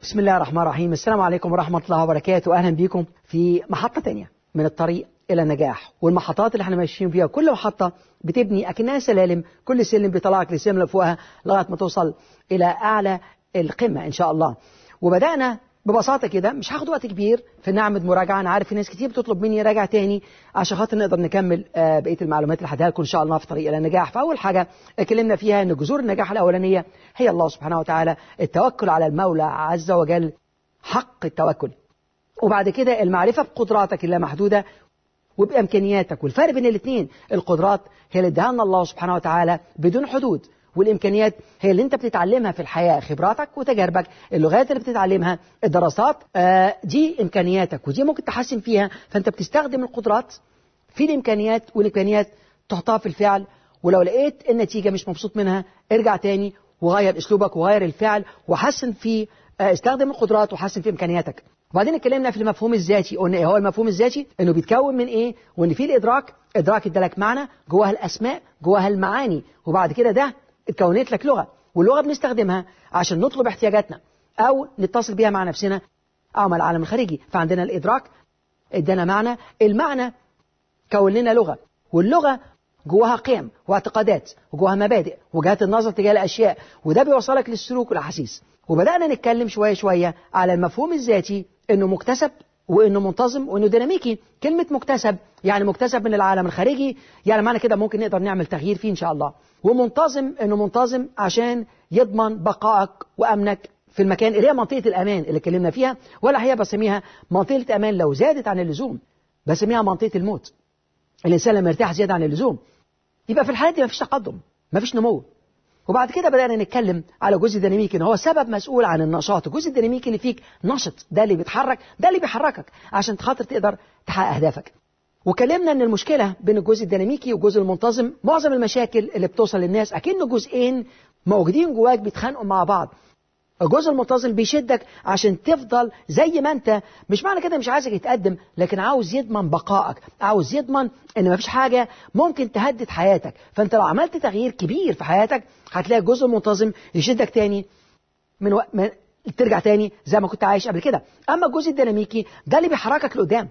بسم الله الرحمن الرحيم السلام عليكم ورحمة الله وبركاته أهلا بكم في محطة تانية من الطريق إلى النجاح والمحطات اللي احنا ماشيين فيها كل محطة بتبني أكنها سلالم كل سلم بيطلعك للسلم اللي فوقها لغاية ما توصل إلى أعلى القمة إن شاء الله وبدأنا ببساطة كده مش هاخد وقت كبير في نعمة مراجعة أنا عارف في ناس كتير بتطلب مني راجع تاني عشان خاطر نقدر نكمل آه، بقية المعلومات اللي هديها لكم إن شاء الله في طريق إلى النجاح فأول حاجة اتكلمنا فيها إن جذور النجاح الأولانية هي الله سبحانه وتعالى التوكل على المولى عز وجل حق التوكل وبعد كده المعرفة بقدراتك اللامحدودة وبإمكانياتك والفرق بين الاثنين القدرات هي اللي اداها لنا الله سبحانه وتعالى بدون حدود والإمكانيات هي اللي أنت بتتعلمها في الحياة خبراتك وتجاربك اللغات اللي بتتعلمها الدراسات آه، دي إمكانياتك ودي ممكن تحسن فيها فأنت بتستخدم القدرات في الإمكانيات والإمكانيات تحطها في الفعل ولو لقيت النتيجة مش مبسوط منها ارجع تاني وغير أسلوبك وغير الفعل وحسن في آه، استخدم القدرات وحسن في إمكانياتك وبعدين اتكلمنا في المفهوم الذاتي قلنا ايه هو المفهوم الذاتي انه بيتكون من ايه وان في الادراك ادراك ادالك معنى جواها الاسماء جواها المعاني وبعد كده ده اتكونت لك لغه واللغه بنستخدمها عشان نطلب احتياجاتنا او نتصل بيها مع نفسنا او مع العالم الخارجي فعندنا الادراك ادانا معنى المعنى كون لنا لغه واللغه جواها قيم واعتقادات وجواها مبادئ وجهات النظر تجاه الاشياء وده بيوصلك للسلوك والاحاسيس وبدانا نتكلم شويه شويه على المفهوم الذاتي انه مكتسب وانه منتظم وانه ديناميكي كلمه مكتسب يعني مكتسب من العالم الخارجي يعني معنى كده ممكن نقدر نعمل تغيير فيه ان شاء الله ومنتظم انه منتظم عشان يضمن بقائك وامنك في المكان اللي هي منطقه الامان اللي اتكلمنا فيها ولا هي بسميها منطقه امان لو زادت عن اللزوم بسميها منطقه الموت الانسان لما يرتاح زياده عن اللزوم يبقى في الحالة دي مفيش تقدم مفيش نمو وبعد كده بدأنا نتكلم على جزء ديناميكي ان هو سبب مسؤول عن النشاط الجزء الديناميكي اللي فيك نشط ده اللي بيتحرك ده اللي بيحركك عشان خاطر تقدر تحقق اهدافك وكلمنا ان المشكله بين الجزء الديناميكي والجزء المنتظم معظم المشاكل اللي بتوصل للناس اكنه جزئين موجودين جواك بيتخانقوا مع بعض الجزء المنتظم بيشدك عشان تفضل زي ما انت مش معنى كده مش عايزك يتقدم لكن عاوز يضمن بقائك عاوز يضمن ان مفيش حاجة ممكن تهدد حياتك فانت لو عملت تغيير كبير في حياتك هتلاقي الجزء المنتظم يشدك تاني من, و... من ترجع تاني زي ما كنت عايش قبل كده اما الجزء الديناميكي ده اللي بيحركك لقدام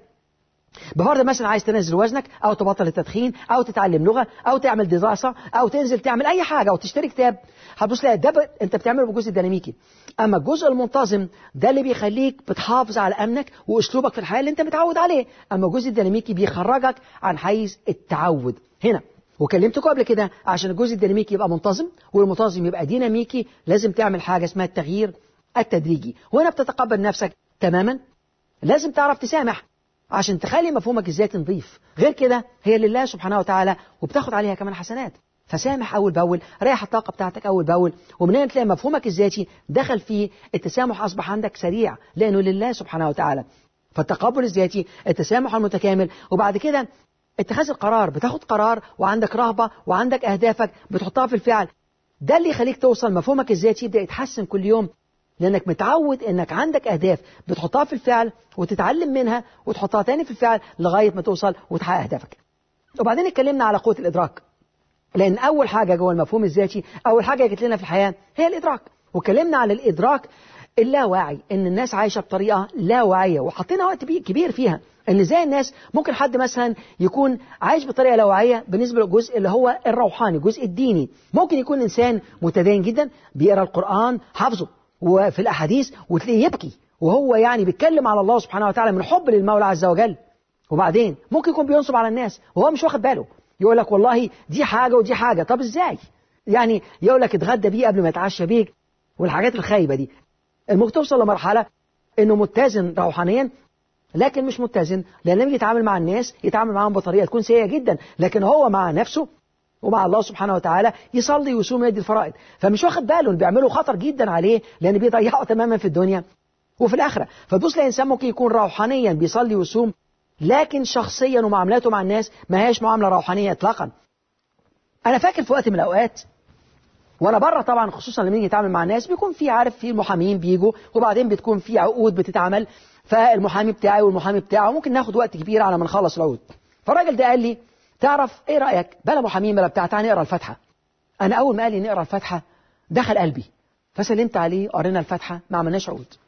بفرض مثلا عايز تنزل وزنك او تبطل التدخين او تتعلم لغه او تعمل دراسه او تنزل تعمل اي حاجه او تشتري كتاب هتبص تلاقي ده ب... انت بتعمله بالجزء الديناميكي اما الجزء المنتظم ده اللي بيخليك بتحافظ على امنك واسلوبك في الحياه اللي انت متعود عليه اما الجزء الديناميكي بيخرجك عن حيز التعود هنا وكلمتكم قبل كده عشان الجزء الديناميكي يبقى منتظم والمنتظم يبقى ديناميكي لازم تعمل حاجه اسمها التغيير التدريجي وهنا بتتقبل نفسك تماما لازم تعرف تسامح عشان تخلي مفهومك الذاتي نظيف غير كده هي لله سبحانه وتعالى وبتاخد عليها كمان حسنات فسامح اول باول ريح الطاقه بتاعتك اول باول ومن هنا تلاقي مفهومك الذاتي دخل فيه التسامح اصبح عندك سريع لانه لله سبحانه وتعالى فالتقبل الذاتي التسامح المتكامل وبعد كده اتخاذ القرار بتاخد قرار وعندك رهبه وعندك اهدافك بتحطها في الفعل ده اللي يخليك توصل مفهومك الذاتي يبدا يتحسن كل يوم لانك متعود انك عندك اهداف بتحطها في الفعل وتتعلم منها وتحطها تاني في الفعل لغايه ما توصل وتحقق اهدافك وبعدين اتكلمنا على قوه الادراك لان اول حاجه جوه المفهوم الذاتي اول حاجه جت لنا في الحياه هي الادراك واتكلمنا على الادراك اللاواعي ان الناس عايشه بطريقه لا واعيه وحطينا وقت كبير فيها ان ازاي الناس ممكن حد مثلا يكون عايش بطريقه لا واعيه بالنسبه للجزء اللي هو الروحاني الجزء الديني ممكن يكون انسان متدين جدا بيقرا القران حافظه وفي الاحاديث وتلاقيه يبكي وهو يعني بيتكلم على الله سبحانه وتعالى من حب للمولى عز وجل وبعدين ممكن يكون بينصب على الناس وهو مش واخد باله يقول لك والله دي حاجه ودي حاجه طب ازاي يعني يقول لك اتغدى بيه قبل ما يتعشى بيك والحاجات الخايبه دي الممكن توصل لمرحله انه متزن روحانيا لكن مش متزن لان لما يتعامل مع الناس يتعامل معاهم بطريقه تكون سيئه جدا لكن هو مع نفسه ومع الله سبحانه وتعالى يصلي ويصوم ويدي الفرائض فمش واخد باله اللي بيعمله خطر جدا عليه لان بيضيعه تماما في الدنيا وفي الاخره فتبص لانسان ممكن يكون روحانيا بيصلي ويصوم لكن شخصيا ومعاملاته مع الناس ما هياش معامله روحانيه اطلاقا انا فاكر في وقت من الاوقات وانا بره طبعا خصوصا لما نيجي نتعامل مع الناس بيكون في عارف في المحامين بيجوا وبعدين بتكون في عقود بتتعمل فالمحامي بتاعي والمحامي بتاعه ممكن ناخد وقت كبير على ما نخلص العقود فالراجل ده قال لي تعرف ايه رايك بلا محامين بلا بتاع تعالى نقرا الفاتحه انا اول ما قال لي نقرا الفاتحه دخل قلبي فسلمت عليه قرينا الفاتحه ما عملناش عقود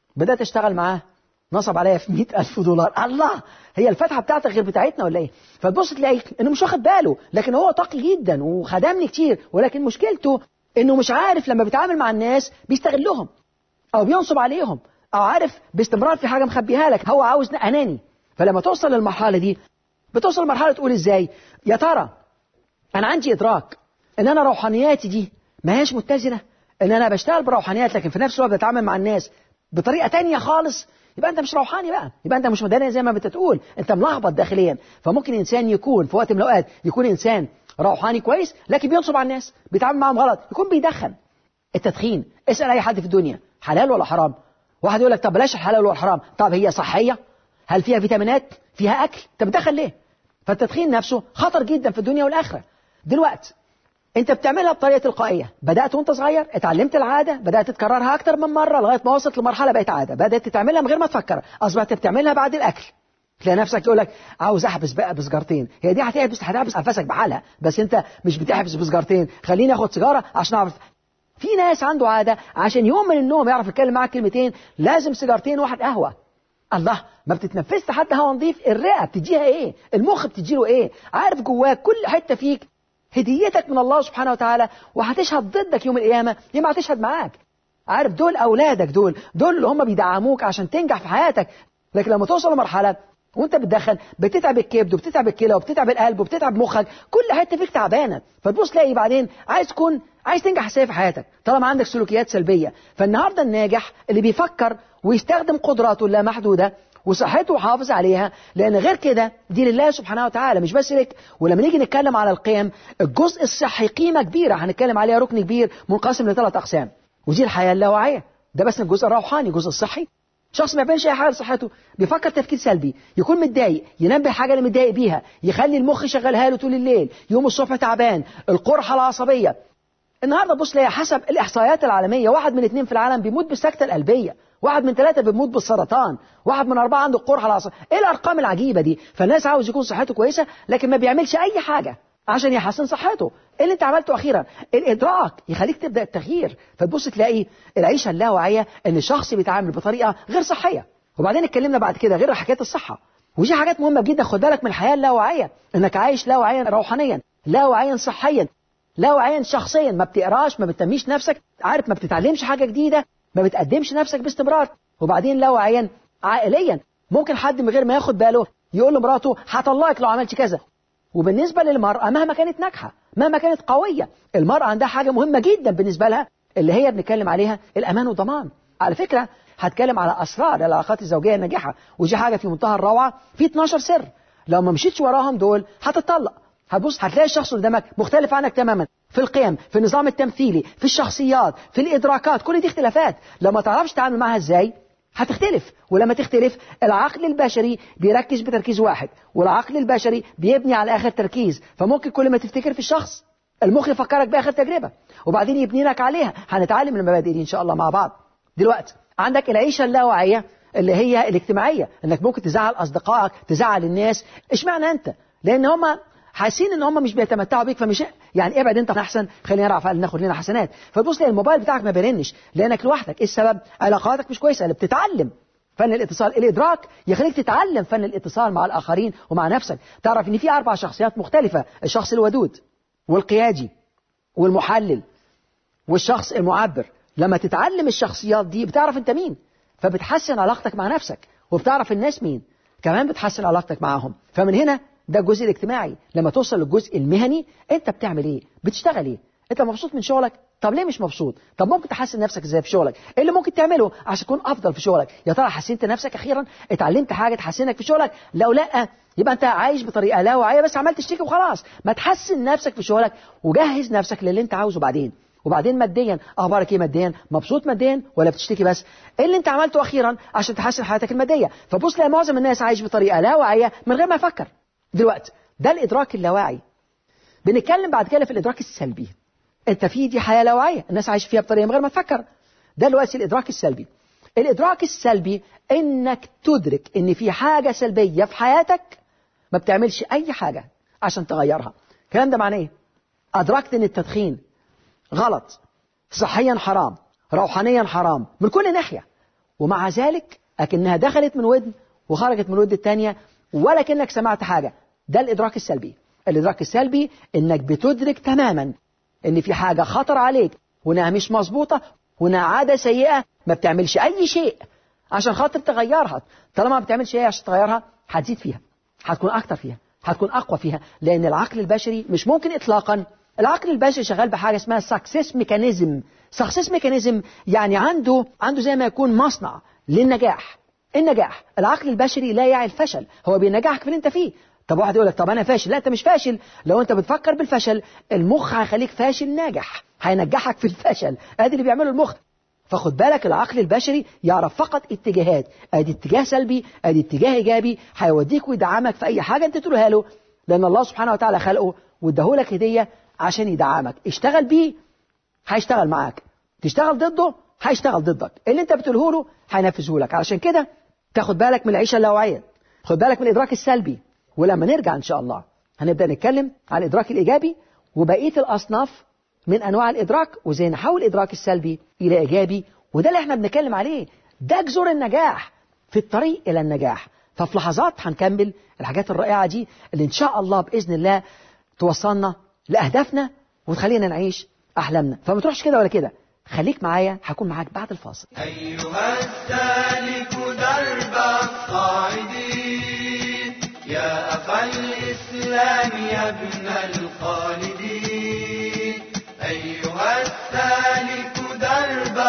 بدات اشتغل معاه نصب عليا في مئة ألف دولار الله هي الفتحة بتاعتك غير بتاعتنا ولا ايه فتبص تلاقي انه مش واخد باله لكن هو تقي جدا وخدمني كتير ولكن مشكلته انه مش عارف لما بيتعامل مع الناس بيستغلهم او بينصب عليهم او عارف باستمرار في حاجة مخبيها لك هو عاوز اناني فلما توصل للمرحلة دي بتوصل لمرحلة تقول ازاي يا ترى انا عندي ادراك ان انا روحانياتي دي ما هيش متزنة ان انا بشتغل بروحانيات لكن في نفس الوقت بتعامل مع الناس بطريقة تانية خالص يبقى انت مش روحاني بقى يبقى انت مش مدني زي ما انت تقول انت ملخبط داخليا فممكن انسان يكون في وقت من الاوقات يكون انسان روحاني كويس لكن بينصب على الناس بيتعامل معاهم غلط يكون بيدخن التدخين اسال اي حد في الدنيا حلال ولا حرام واحد يقول لك طب بلاش الحلال والحرام طب هي صحيه هل فيها فيتامينات فيها اكل طب بتدخن ليه فالتدخين نفسه خطر جدا في الدنيا والاخره دلوقتي انت بتعملها بطريقه تلقائيه بدات وانت صغير اتعلمت العاده بدات تكررها اكتر من مره لغايه ما وصلت لمرحله بقت عاده بدات تعملها من غير ما تفكر اصبحت بتعملها بعد الاكل تلاقي نفسك يقول لك عاوز احبس بقى بسجارتين هي دي هتحبس هتحبس انفاسك بحالها بس انت مش بتحبس بسجارتين خليني اخد سيجاره عشان اعرف في ناس عنده عاده عشان يوم من النوم يعرف يتكلم معاك كلمتين لازم سيجارتين واحد قهوه الله ما بتتنفسش حتى هوا نظيف الرئه بتديها ايه المخ بتديله ايه عارف جواك كل حته فيك هديتك من الله سبحانه وتعالى وهتشهد ضدك يوم القيامة يا ما هتشهد معاك عارف دول أولادك دول دول اللي هم بيدعموك عشان تنجح في حياتك لكن لما توصل لمرحلة وانت بتدخن بتتعب الكبد وبتتعب الكلى وبتتعب القلب وبتتعب مخك كل حته فيك تعبانه فتبص تلاقي بعدين عايز تكون عايز تنجح ازاي في حياتك طالما عندك سلوكيات سلبيه فالنهارده الناجح اللي بيفكر ويستخدم قدراته اللامحدوده وصحته وحافظ عليها لأن غير كده دي لله سبحانه وتعالى مش بس لك ولما نيجي نتكلم على القيم الجزء الصحي قيمة كبيرة هنتكلم عليها ركن كبير منقسم لثلاث أقسام ودي الحياة اللاواعية ده بس الجزء الروحاني الجزء الصحي شخص ما يعملش اي حاجه لصحته بيفكر تفكير سلبي يكون متضايق ينبه حاجه اللي متضايق بيها يخلي المخ يشغلها له طول الليل يوم الصبح تعبان القرحه العصبيه النهارده بص ليا حسب الاحصائيات العالميه واحد من اثنين في العالم بيموت بالسكته القلبيه واحد من ثلاثة بيموت بالسرطان واحد من أربعة عنده القرحة العصبية إيه الأرقام العجيبة دي فالناس عاوز يكون صحته كويسة لكن ما بيعملش أي حاجة عشان يحسن صحته ايه اللي انت عملته اخيرا الادراك يخليك تبدا التغيير فتبص تلاقي العيشه اللاواعيه ان الشخص بيتعامل بطريقه غير صحيه وبعدين اتكلمنا بعد كده غير حكايه الصحه ودي حاجات مهمه جدا خد بالك من الحياه اللاواعيه انك عايش لاواعيا روحانيا لاواعيا صحيا لاواعيا شخصيا ما بتقراش ما بتنميش نفسك عارف ما بتتعلمش حاجه جديده ما بتقدمش نفسك باستمرار وبعدين لاواعيا عائليا ممكن حد من غير ما ياخد باله يقول لمراته هطلقك لو عملت كذا وبالنسبة للمرأة مهما كانت ناجحة مهما كانت قوية المرأة عندها حاجة مهمة جدا بالنسبة لها اللي هي بنتكلم عليها الأمان والضمان على فكرة هتكلم على أسرار العلاقات الزوجية الناجحة ودي حاجة في منتهى الروعة في 12 سر لو ما مشيتش وراهم دول هتطلق هتبص هتلاقي الشخص اللي قدامك مختلف عنك تماما في القيم في النظام التمثيلي في الشخصيات في الإدراكات كل دي اختلافات لو ما تعرفش تتعامل معاها ازاي هتختلف ولما تختلف العقل البشري بيركز بتركيز واحد والعقل البشري بيبني على آخر تركيز فممكن كل ما تفتكر في الشخص المخ يفكرك بآخر تجربة وبعدين يبني لك عليها هنتعلم المبادئ دي إن شاء الله مع بعض دلوقتي عندك العيشة اللاواعية اللي هي الاجتماعية انك ممكن تزعل اصدقائك تزعل الناس اشمعنى انت لان هم حاسين ان هم مش بيتمتعوا بيك فمش يعني ابعد انت احسن خلينا نعرف ناخد لنا حسنات فتبص لي الموبايل بتاعك ما بيرنش لانك لوحدك ايه السبب علاقاتك مش كويسه اللي بتتعلم فن الاتصال الادراك يخليك تتعلم فن الاتصال مع الاخرين ومع نفسك تعرف ان في اربع شخصيات مختلفه الشخص الودود والقيادي والمحلل والشخص المعبر لما تتعلم الشخصيات دي بتعرف انت مين فبتحسن علاقتك مع نفسك وبتعرف الناس مين كمان بتحسن علاقتك معاهم فمن هنا ده الجزء الاجتماعي لما توصل للجزء المهني انت بتعمل ايه بتشتغل ايه انت مبسوط من شغلك طب ليه مش مبسوط طب ممكن تحسن نفسك ازاي في شغلك ايه اللي ممكن تعمله عشان تكون افضل في شغلك يا ترى حسنت نفسك اخيرا اتعلمت حاجه تحسنك في شغلك لو لا يبقى انت عايش بطريقه لا واعيه بس عمال تشتكي وخلاص ما تحسن نفسك في شغلك وجهز نفسك للي انت عاوزه بعدين وبعدين ماديا اخبارك ايه ماديا مبسوط ماديا ولا بتشتكي بس ايه اللي انت عملته اخيرا عشان تحسن حياتك الماديه فبص لا معظم الناس عايش بطريقه لا واعيه من غير ما يفكر دلوقتي ده الإدراك اللاواعي بنتكلم بعد كده في الإدراك السلبي أنت في دي حياة لاواعية الناس عايشة فيها بطريقة من غير ما تفكر ده دلوقتي الإدراك السلبي الإدراك السلبي إنك تدرك إن في حاجة سلبية في حياتك ما بتعملش أي حاجة عشان تغيرها الكلام ده معناه إيه؟ أدركت إن التدخين غلط صحيا حرام روحانيا حرام من كل ناحية ومع ذلك أكنها دخلت من ودن وخرجت من الودن الثانية ولا كأنك سمعت حاجة ده الإدراك السلبي الإدراك السلبي إنك بتدرك تماما إن في حاجة خطر عليك وإنها مش مظبوطة وإنها عادة سيئة ما بتعملش أي شيء عشان خاطر تغيرها طالما ما بتعملش شيء عشان تغيرها هتزيد فيها هتكون أكتر فيها هتكون أقوى فيها لأن العقل البشري مش ممكن إطلاقا العقل البشري شغال بحاجة اسمها سكسس ميكانيزم سكسس ميكانيزم يعني عنده عنده زي ما يكون مصنع للنجاح النجاح العقل البشري لا يعي الفشل هو بينجحك في اللي انت فيه طب واحد يقول لك طب انا فاشل لا انت مش فاشل لو انت بتفكر بالفشل المخ هيخليك فاشل ناجح هينجحك في الفشل ادي اللي بيعمله المخ فخد بالك العقل البشري يعرف فقط اتجاهات ادي اتجاه سلبي ادي اتجاه ايجابي هيوديك ويدعمك في اي حاجه انت تقولها له لان الله سبحانه وتعالى خلقه واداهولك هديه عشان يدعمك اشتغل بيه هيشتغل معاك تشتغل ضده هيشتغل ضدك اللي انت بتقوله له هينفذه لك علشان كده تاخد بالك من العيشه اللاواعيه خد بالك من الادراك السلبي ولما نرجع ان شاء الله هنبدا نتكلم عن الادراك الايجابي وبقيه الاصناف من انواع الادراك وازاي نحول الادراك السلبي الى ايجابي وده اللي احنا بنتكلم عليه ده جذور النجاح في الطريق الى النجاح ففي لحظات هنكمل الحاجات الرائعه دي اللي ان شاء الله باذن الله توصلنا لاهدافنا وتخلينا نعيش احلامنا فما تروحش كده ولا كده خليك معايا هكون معاك بعد الفاصل أيها السالك درب الصاعدين يا أخا الإسلام يا ابن الخالدين أيها السالك درب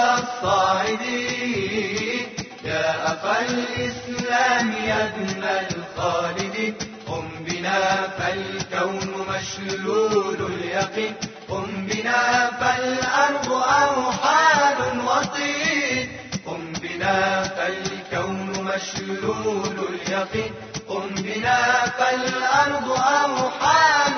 الصاعدين يا أخا الإسلام يا ابن الخالدين قم بنا فالكون مشلول اليقين قم بنا فالأرض أوحال وطين قم بنا فالكون مشلول اليقين قم بنا فالأرض أوحال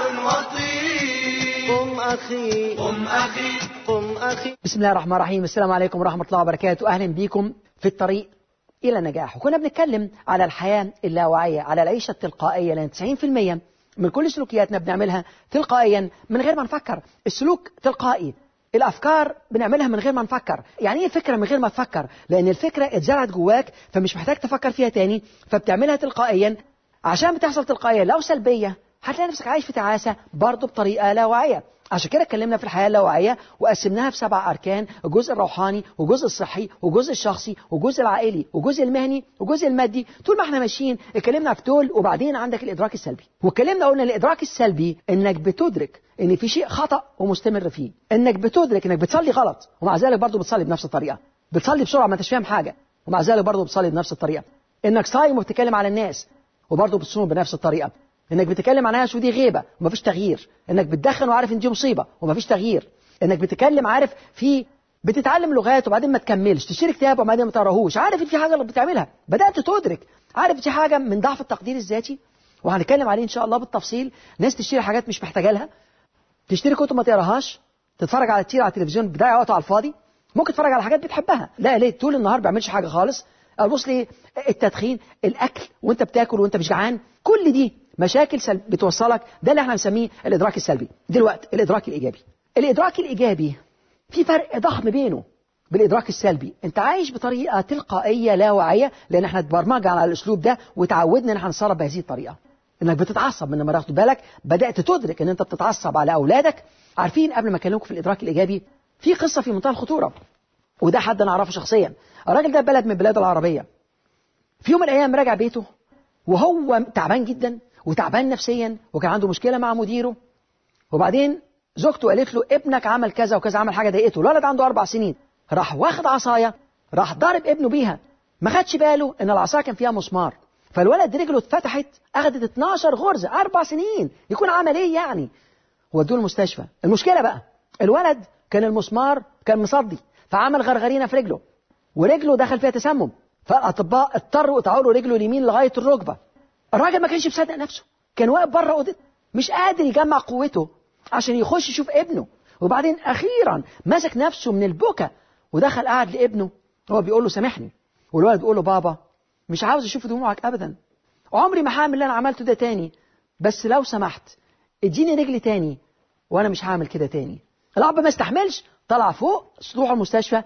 وطين قم أخي قم أخي قم أخي بسم الله الرحمن الرحيم السلام عليكم ورحمة الله وبركاته أهلا بكم في الطريق إلى النجاح وكنا بنتكلم على الحياة اللاواعية على العيشة التلقائية لأن 90% من كل سلوكياتنا بنعملها تلقائيا من غير ما نفكر السلوك تلقائي الافكار بنعملها من غير ما نفكر يعني ايه فكره من غير ما تفكر لان الفكره اتزرعت جواك فمش محتاج تفكر فيها تاني فبتعملها تلقائيا عشان بتحصل تلقائيا لو سلبيه هتلاقي نفسك عايش في تعاسه برضه بطريقه لا واعيه عشان كده اتكلمنا في الحياه اللاواعيه وقسمناها في سبع اركان الجزء الروحاني والجزء الصحي والجزء الشخصي والجزء العائلي والجزء المهني والجزء المادي طول ما احنا ماشيين اتكلمنا في دول وبعدين عندك الادراك السلبي واتكلمنا قلنا الادراك السلبي انك بتدرك ان في شيء خطا ومستمر فيه انك بتدرك انك بتصلي غلط ومع ذلك برضه بتصلي بنفس الطريقه بتصلي بسرعه ما انتش فاهم حاجه ومع ذلك برضه بتصلي بنفس الطريقه انك صايم وبتتكلم على الناس وبرضه بتصوم بنفس الطريقه انك بتتكلم عن ناس ودي غيبه ومفيش تغيير انك بتدخن وعارف ان دي مصيبه ومفيش تغيير انك بتتكلم عارف في بتتعلم لغات وبعدين ما تكملش تشتري كتاب وبعدين ما تقراهوش عارف ان في حاجه اللي بتعملها بدات تدرك عارف دي حاجه من ضعف التقدير الذاتي وهنتكلم عليه ان شاء الله بالتفصيل ناس تشتري حاجات مش محتاجه لها تشتري كتب ما تقراهاش تتفرج على كتير على التلفزيون بتضيع وقته على الفاضي ممكن تتفرج على حاجات بتحبها لا ليه طول النهار ما بيعملش حاجه خالص ابص لي التدخين الاكل وانت بتاكل وانت مش جعان كل دي مشاكل سل... بتوصلك ده اللي احنا بنسميه الادراك السلبي دلوقتي الادراك الايجابي الادراك الايجابي في فرق ضخم بينه بالادراك السلبي انت عايش بطريقه تلقائيه لا واعيه لان احنا اتبرمجنا على الاسلوب ده وتعودنا ان احنا نتصرف بهذه الطريقه انك بتتعصب من لما تاخد بالك بدات تدرك ان انت بتتعصب على اولادك عارفين قبل ما اكلمكم في الادراك الايجابي في قصه في منتهى الخطوره وده حد انا اعرفه شخصيا الراجل ده بلد من البلاد العربيه في يوم من الايام راجع بيته وهو تعبان جدا وتعبان نفسيا وكان عنده مشكله مع مديره وبعدين زوجته قالت له ابنك عمل كذا وكذا عمل حاجه ضايقته الولد عنده اربع سنين راح واخد عصايه راح ضارب ابنه بيها ما خدش باله ان العصايه كان فيها مسمار فالولد رجله اتفتحت اخذت 12 غرزه اربع سنين يكون عمل ايه يعني ودوه المستشفى المشكله بقى الولد كان المسمار كان مصدي فعمل غرغرينه في رجله ورجله دخل فيها تسمم فالاطباء اضطروا يقطعوا له رجله اليمين لغايه الركبه الراجل ما كانش مصدق نفسه كان واقف بره اوضه مش قادر يجمع قوته عشان يخش يشوف ابنه وبعدين اخيرا مسك نفسه من البكا ودخل قعد لابنه هو بيقول له سامحني والولد بيقول له بابا مش عاوز اشوف دموعك ابدا عمري ما هعمل اللي انا عملته ده تاني بس لو سمحت اديني رجلي تاني وانا مش هعمل كده تاني الاب ما استحملش طلع فوق سطوح المستشفى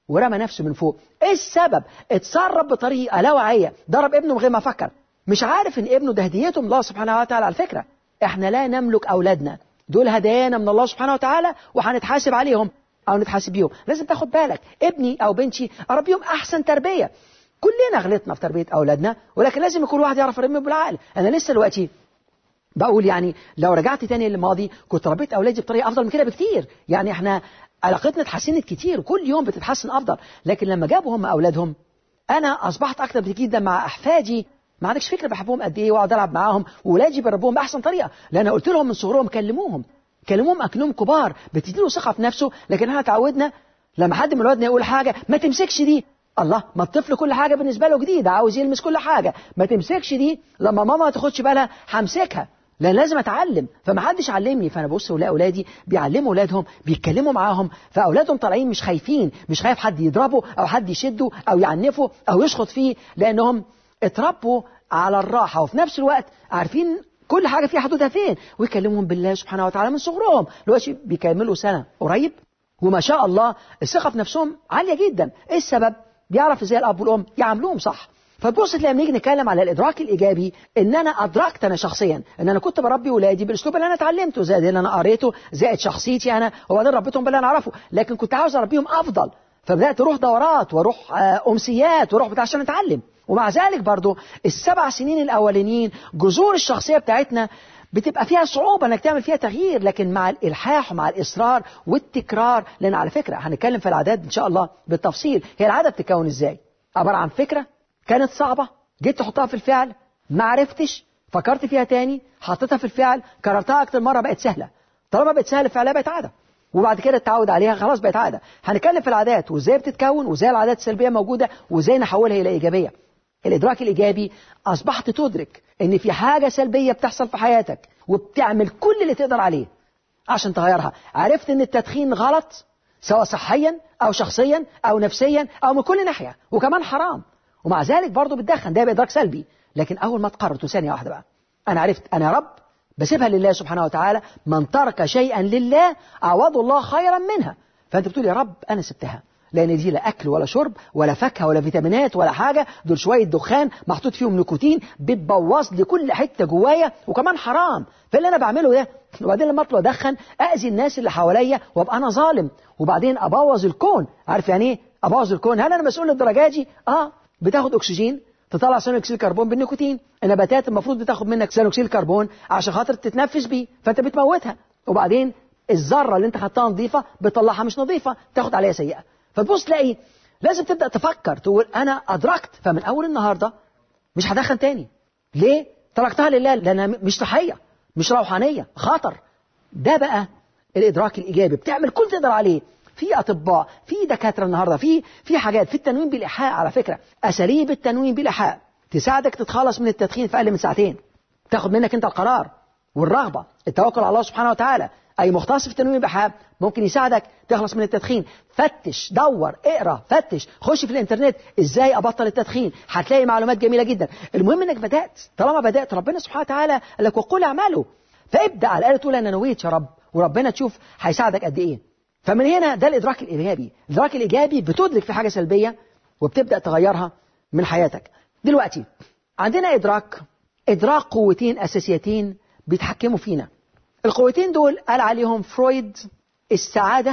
ورمى نفسه من فوق ايه السبب اتصرف بطريقه لا واعيه ضرب ابنه من غير ما فكر مش عارف ان ابنه ده هديته من الله سبحانه وتعالى على فكره احنا لا نملك اولادنا دول هدايانا من الله سبحانه وتعالى وهنتحاسب عليهم او نتحاسب بيهم لازم تاخد بالك ابني او بنتي اربيهم احسن تربيه كلنا غلطنا في تربيه اولادنا ولكن لازم يكون واحد يعرف يربيهم بالعقل انا لسه دلوقتي بقول يعني لو رجعت تاني للماضي كنت ربيت اولادي بطريقه افضل من كده بكتير يعني احنا علاقتنا اتحسنت كتير وكل يوم بتتحسن افضل لكن لما جابوا هم اولادهم انا اصبحت اكتر بكتير جدا مع احفادي ما عندكش فكره بحبهم قد ايه واقعد العب معاهم واولادي بربوهم باحسن طريقه لان أنا قلت لهم من صغرهم كلموهم كلموهم اكنهم كبار بتديله ثقه في نفسه لكن احنا اتعودنا لما حد من ولادنا يقول حاجه ما تمسكش دي الله ما الطفل كل حاجه بالنسبه له جديده عاوز يلمس كل حاجه ما تمسكش دي لما ماما ما تاخدش بالها همسكها لان لازم اتعلم فما حدش علمني فانا ببص ولاقي اولادي بيعلموا اولادهم بيتكلموا معاهم فاولادهم طالعين مش خايفين مش خايف حد يضربه او حد يشده او يعنفه او يشخط فيه لانهم اتربوا على الراحه وفي نفس الوقت عارفين كل حاجه فيها حدودها فين ويكلمهم بالله سبحانه وتعالى من صغرهم دلوقتي بيكملوا سنه قريب وما شاء الله الثقه في نفسهم عاليه جدا ايه السبب بيعرف ازاي الاب والام يعاملوهم صح فتبص تلاقي لما نيجي نتكلم على الادراك الايجابي ان انا ادركت انا شخصيا ان انا كنت بربي ولادي بالاسلوب اللي انا اتعلمته زائد اللي انا قريته زائد شخصيتي انا وبعدين ربيتهم باللي انا اعرفه لكن كنت عاوز اربيهم افضل فبدات اروح دورات واروح آه، امسيات واروح بتاع عشان اتعلم ومع ذلك برضو السبع سنين الاولانيين جذور الشخصيه بتاعتنا بتبقى فيها صعوبة انك تعمل فيها تغيير لكن مع الالحاح ومع الاصرار والتكرار لان على فكرة هنتكلم في العادات ان شاء الله بالتفصيل هي العادة بتتكون ازاي عبارة عن فكرة كانت صعبة جيت تحطها في الفعل ما عرفتش فكرت فيها تاني حطيتها في الفعل كررتها اكتر مرة بقت سهلة طالما بقت سهلة فعلها بقت عادة وبعد كده التعود عليها خلاص بقت عادة هنتكلم في العادات وازاي بتتكون وازاي العادات السلبية موجودة وازاي نحولها الى ايجابية الادراك الايجابي اصبحت تدرك ان في حاجة سلبية بتحصل في حياتك وبتعمل كل اللي تقدر عليه عشان تغيرها عرفت ان التدخين غلط سواء صحيا او شخصيا او نفسيا او من كل ناحية وكمان حرام ومع ذلك برضه بتدخن ده بإدراك سلبي لكن أول ما تقررت ثانية واحدة بقى أنا عرفت أنا رب بسيبها لله سبحانه وتعالى من ترك شيئا لله أعوض الله خيرا منها فأنت بتقول يا رب أنا سبتها لأن دي لا أكل ولا شرب ولا فاكهة ولا فيتامينات ولا حاجة دول شوية دخان محطوط فيهم نيكوتين بتبوظ لي كل حتة جوايا وكمان حرام فاللي أنا بعمله ده وبعدين لما أطلع أدخن أذي الناس اللي حواليا وأبقى أنا ظالم وبعدين أبوظ الكون عارف يعني إيه أبوظ الكون هل أنا مسؤول للدرجة دي؟ آه بتاخد أكسجين تطلع ثاني اكسيد الكربون بالنيكوتين النباتات المفروض بتاخد منك ثاني اكسيد الكربون عشان خاطر تتنفس بيه فانت بتموتها وبعدين الذره اللي انت خدتها نظيفه بتطلعها مش نظيفه تاخد عليها سيئه فتبص تلاقي لازم تبدا تفكر تقول انا ادركت فمن اول النهارده مش هدخن تاني ليه تركتها لله لانها مش صحيه مش روحانيه خطر ده بقى الادراك الايجابي بتعمل كل تقدر عليه في اطباء في دكاتره النهارده في في حاجات في التنويم بالايحاء على فكره اساليب التنويم بالايحاء تساعدك تتخلص من التدخين في اقل من ساعتين تاخد منك انت القرار والرغبه التوكل على الله سبحانه وتعالى اي مختص في التنويم بالايحاء ممكن يساعدك تخلص من التدخين فتش دور اقرا فتش خش في الانترنت ازاي ابطل التدخين هتلاقي معلومات جميله جدا المهم انك بدات طالما بدات ربنا سبحانه وتعالى قال لك وقل اعملوا فابدا على الاقل تقول انا نويت يا رب وربنا تشوف هيساعدك قد ايه فمن هنا ده الإدراك الإيجابي الإدراك الإيجابي بتدرك في حاجة سلبية وبتبدأ تغيرها من حياتك دلوقتي عندنا إدراك إدراك قوتين أساسيتين بيتحكموا فينا القوتين دول قال عليهم فرويد السعادة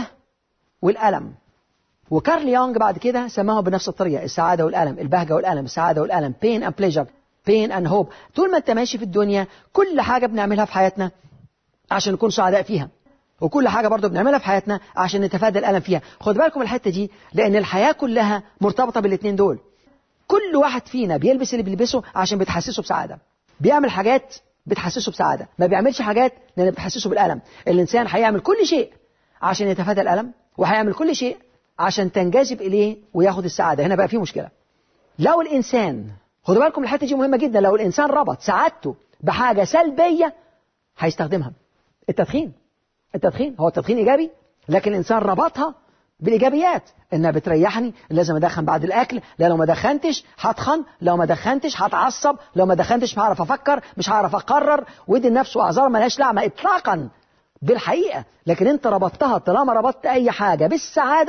والألم وكارل يونغ بعد كده سماهم بنفس الطريقة السعادة والألم البهجة والألم السعادة والألم pain and pleasure pain and hope طول ما انت ماشي في الدنيا كل حاجة بنعملها في حياتنا عشان نكون سعداء فيها وكل حاجة برضو بنعملها في حياتنا عشان نتفادى الألم فيها خد بالكم الحتة دي لأن الحياة كلها مرتبطة بالاثنين دول كل واحد فينا بيلبس اللي بيلبسه عشان بتحسسه بسعادة بيعمل حاجات بتحسسه بسعادة ما بيعملش حاجات لأن بتحسسه بالألم الإنسان هيعمل كل شيء عشان يتفادى الألم وهيعمل كل شيء عشان تنجذب إليه وياخد السعادة هنا بقى في مشكلة لو الإنسان خدوا بالكم الحتة دي مهمة جدا لو الإنسان ربط سعادته بحاجة سلبية هيستخدمها التدخين التدخين هو التدخين إيجابي لكن الإنسان ربطها بالإيجابيات إنها بتريحني لازم أدخن بعد الأكل لا لو ما دخنتش هتخن لو ما دخنتش هتعصب لو ما دخنتش مش هعرف أفكر مش هعرف أقرر ودي لنفسه أعذار ملهاش لعمة إطلاقا بالحقيقة لكن أنت ربطتها طالما ربطت أي حاجة بالسعادة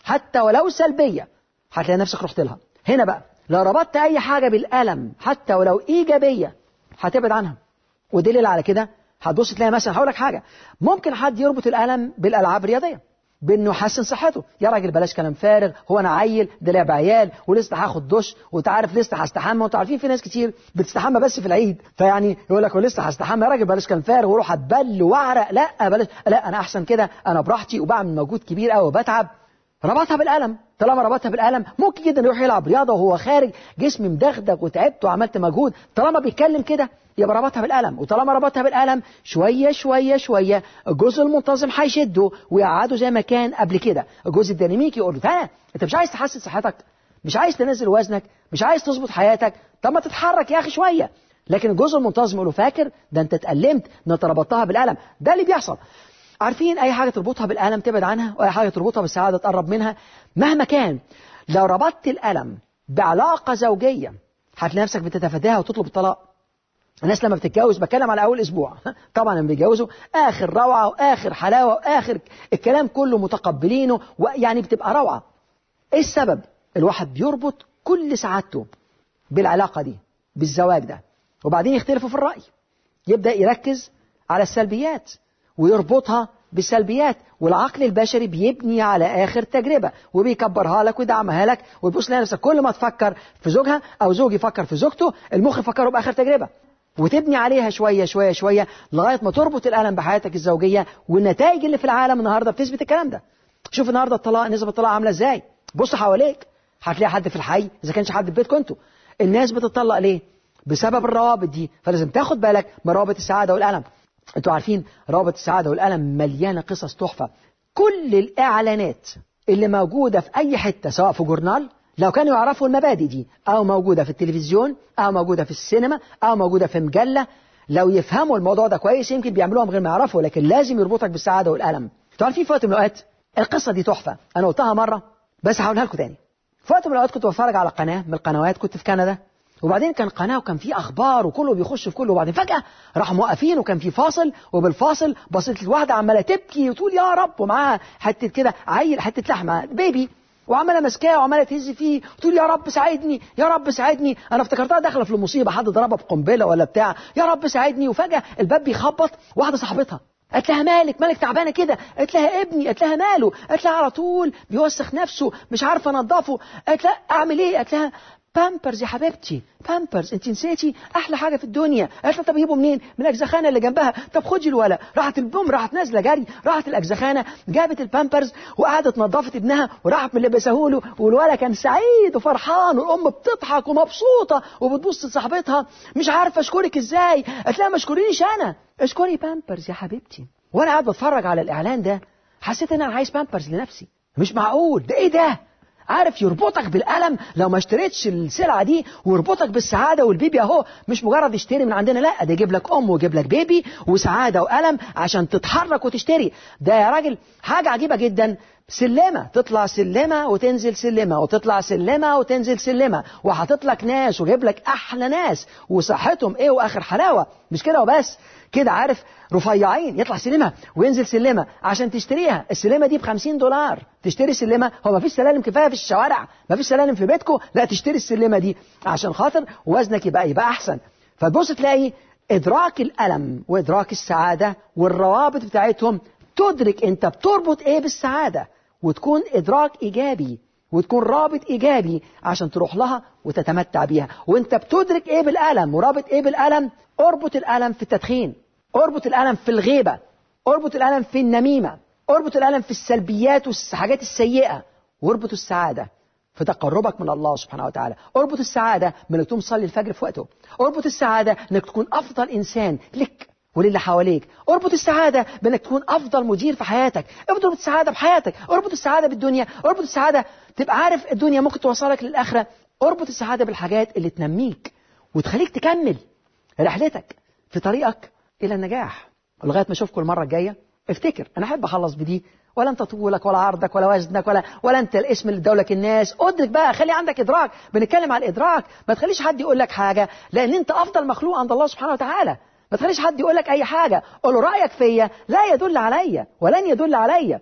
حتى ولو سلبية هتلاقي نفسك رحت لها هنا بقى لو ربطت أي حاجة بالألم حتى ولو إيجابية هتبعد عنها ودليل على كده هتبص تلاقي مثلا هقول لك حاجة ممكن حد يربط الألم بالألعاب الرياضية بانه يحسن صحته يا راجل بلاش كلام فارغ هو انا عيل ده لعب عيال ولسه هاخد دش وانت عارف لسه هستحمى وانتوا عارفين في ناس كتير بتستحمى بس في العيد فيعني يقول لك ولسه هستحمى يا راجل بلاش كلام فارغ واروح اتبل واعرق لا بلاش لا انا احسن كده انا براحتي وبعمل مجهود كبير قوي وبتعب ربطها بالالم طالما ربطها بالالم ممكن جدا يروح يلعب رياضه وهو خارج جسمي مدغدغ وتعبت وعملت مجهود طالما بيتكلم كده يبقى ربطها بالالم وطالما ربطها بالالم شويه شويه شويه الجزء المنتظم هيشده ويقعده زي ما كان قبل كده الجزء الديناميكي يقول له تعالى انت مش عايز تحسن صحتك مش عايز تنزل وزنك مش عايز تظبط حياتك طب ما تتحرك يا اخي شويه لكن الجزء المنتظم يقول له فاكر ده انت اتألمت ده انت ربطتها بالالم ده اللي بيحصل عارفين اي حاجه تربطها بالالم تبعد عنها واي حاجه تربطها بالسعاده تقرب منها مهما كان لو ربطت الالم بعلاقه زوجيه هتلاقي نفسك بتتفاداها وتطلب الطلاق الناس لما بتتجوز بتكلم على اول اسبوع طبعا لما بيتجوزوا اخر روعه واخر حلاوه واخر الكلام كله متقبلينه ويعني بتبقى روعه ايه السبب الواحد بيربط كل سعادته بالعلاقه دي بالزواج ده وبعدين يختلفوا في الراي يبدا يركز على السلبيات ويربطها بالسلبيات والعقل البشري بيبني على اخر تجربه وبيكبرها لك ويدعمها لك وتبص تلاقي نفسك كل ما تفكر في زوجها او زوج يفكر في زوجته المخ يفكره باخر تجربه وتبني عليها شويه شويه شويه لغايه ما تربط الالم بحياتك الزوجيه والنتائج اللي في العالم النهارده بتثبت الكلام ده شوف النهارده الطلاق نسبه الطلاق عامله ازاي بص حواليك هتلاقي حد في الحي اذا كانش حد في بيتكم انتوا الناس بتطلق ليه بسبب الروابط دي فلازم تاخد بالك من روابط السعاده والالم انتوا عارفين روابط السعاده والالم مليانه قصص تحفه كل الاعلانات اللي موجوده في اي حته سواء في جورنال لو كانوا يعرفوا المبادئ دي او موجوده في التلفزيون او موجوده في السينما او موجوده في مجله لو يفهموا الموضوع ده كويس يمكن بيعملوها من غير ما يعرفوا لكن لازم يربطك بالسعاده والالم انتوا عارفين في وقت من الاوقات القصه دي تحفه انا قلتها مره بس هقولها لكم تاني في وقت من الاوقات كنت بتفرج على قناه من القنوات كنت في كندا وبعدين كان قناه وكان في اخبار وكله بيخش في كله وبعدين فجاه راحوا موقفين وكان في فاصل وبالفاصل بصيت لواحده عماله تبكي وتقول يا رب ومعاها حته كده عيل حته لحمه بيبي وعماله ماسكاه وعماله تهز فيه وتقول يا رب ساعدني يا رب ساعدني انا افتكرتها داخله في المصيبه حد ضربها بقنبله ولا بتاع يا رب ساعدني وفجاه الباب بيخبط واحده صاحبتها قالت لها مالك مالك تعبانه كده قالت لها ابني قالت لها ماله قالت لها على طول بيوسخ نفسه مش عارفه انضفه قالت لها اعمل ايه قالت لها بامبرز يا حبيبتي بامبرز انت نسيتي احلى حاجه في الدنيا قالت لها طب اجيبه منين من الاجزخانه اللي جنبها طب خدي الولا راحت البوم راحت نازله جري راحت الاجزخانه جابت البامبرز وقعدت نظفت ابنها وراحت ملبسه له والولا كان سعيد وفرحان والام بتضحك ومبسوطه وبتبص لصاحبتها مش عارفه اشكرك ازاي قالت لها ما اشكرينيش انا اشكري بامبرز يا حبيبتي وانا قاعد بتفرج على الاعلان ده حسيت ان انا عايز بامبرز لنفسي مش معقول ده ايه ده عارف يربطك بالألم لو ما اشتريتش السلعة دي ويربطك بالسعادة والبيبي أهو مش مجرد اشتري من عندنا لا ده يجيب لك أم ويجيب لك بيبي وسعادة وألم عشان تتحرك وتشتري ده يا راجل حاجة عجيبة جدا سلمة تطلع سلمة وتنزل سلمة وتطلع سلمة وتنزل سلمة وهتطلع ناس وجيب لك أحلى ناس وصحتهم إيه وآخر حلاوة مش كده وبس كده عارف رفيعين يطلع سلمة وينزل سلمة عشان تشتريها السلمة دي ب 50 دولار تشتري سلمة هو ما فيش سلالم كفاية في الشوارع ما فيش سلالم في بيتكم لا تشتري السلمة دي عشان خاطر وزنك يبقى يبقى أحسن فتبص تلاقي إدراك الألم وإدراك السعادة والروابط بتاعتهم تدرك أنت بتربط إيه بالسعادة وتكون إدراك إيجابي وتكون رابط إيجابي عشان تروح لها وتتمتع بيها وانت بتدرك ايه بالألم ورابط ايه بالألم اربط الألم في التدخين اربط الألم في الغيبة اربط الألم في النميمة اربط الألم في السلبيات والحاجات السيئة واربط السعادة في تقربك من الله سبحانه وتعالى اربط السعادة بانك تقوم تصلي الفجر في وقته اربط السعادة انك تكون أفضل إنسان لك وللي حواليك اربط السعادة بانك تكون افضل مدير في حياتك اربط السعادة بحياتك اربط السعادة بالدنيا اربط السعادة تبقى عارف الدنيا ممكن توصلك للآخرة اربط السعادة بالحاجات اللي تنميك وتخليك تكمل رحلتك في طريقك إلى النجاح لغاية ما أشوفكم المرة الجاية افتكر أنا أحب أخلص بدي ولا أنت طولك ولا عرضك ولا وزنك ولا ولا أنت الاسم اللي ادولك الناس أدرك بقى خلي عندك إدراك بنتكلم على الإدراك ما تخليش حد يقول لك حاجة لأن أنت أفضل مخلوق عند الله سبحانه وتعالى ما تخليش حد يقول لك أي حاجة قول له رأيك فيا لا يدل عليا ولن يدل عليا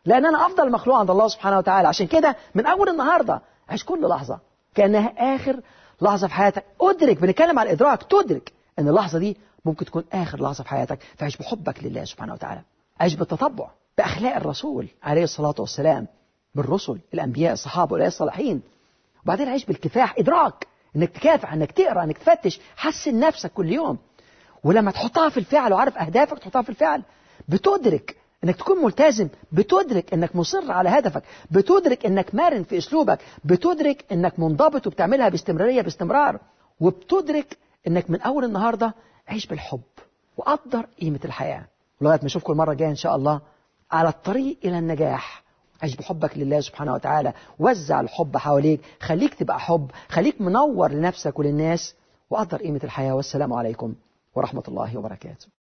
لان انا افضل مخلوق عند الله سبحانه وتعالى عشان كده من اول النهارده عيش كل لحظه كانها اخر لحظه في حياتك ادرك بنتكلم عن الادراك تدرك ان اللحظه دي ممكن تكون اخر لحظه في حياتك فعيش بحبك لله سبحانه وتعالى عيش بالتطبع باخلاق الرسول عليه الصلاه والسلام بالرسل الانبياء الصحابه والاولياء الصالحين وبعدين عيش بالكفاح ادراك انك تكافح انك تقرا انك تفتش حسن نفسك كل يوم ولما تحطها في الفعل وعارف اهدافك تحطها في الفعل بتدرك انك تكون ملتزم بتدرك انك مصر على هدفك بتدرك انك مرن في اسلوبك بتدرك انك منضبط وبتعملها باستمراريه باستمرار وبتدرك انك من اول النهارده عيش بالحب وقدر قيمه الحياه لغايه ما اشوفكم المره الجايه ان شاء الله على الطريق الى النجاح عيش بحبك لله سبحانه وتعالى وزع الحب حواليك خليك تبقى حب خليك منور لنفسك وللناس وقدر قيمه الحياه والسلام عليكم ورحمه الله وبركاته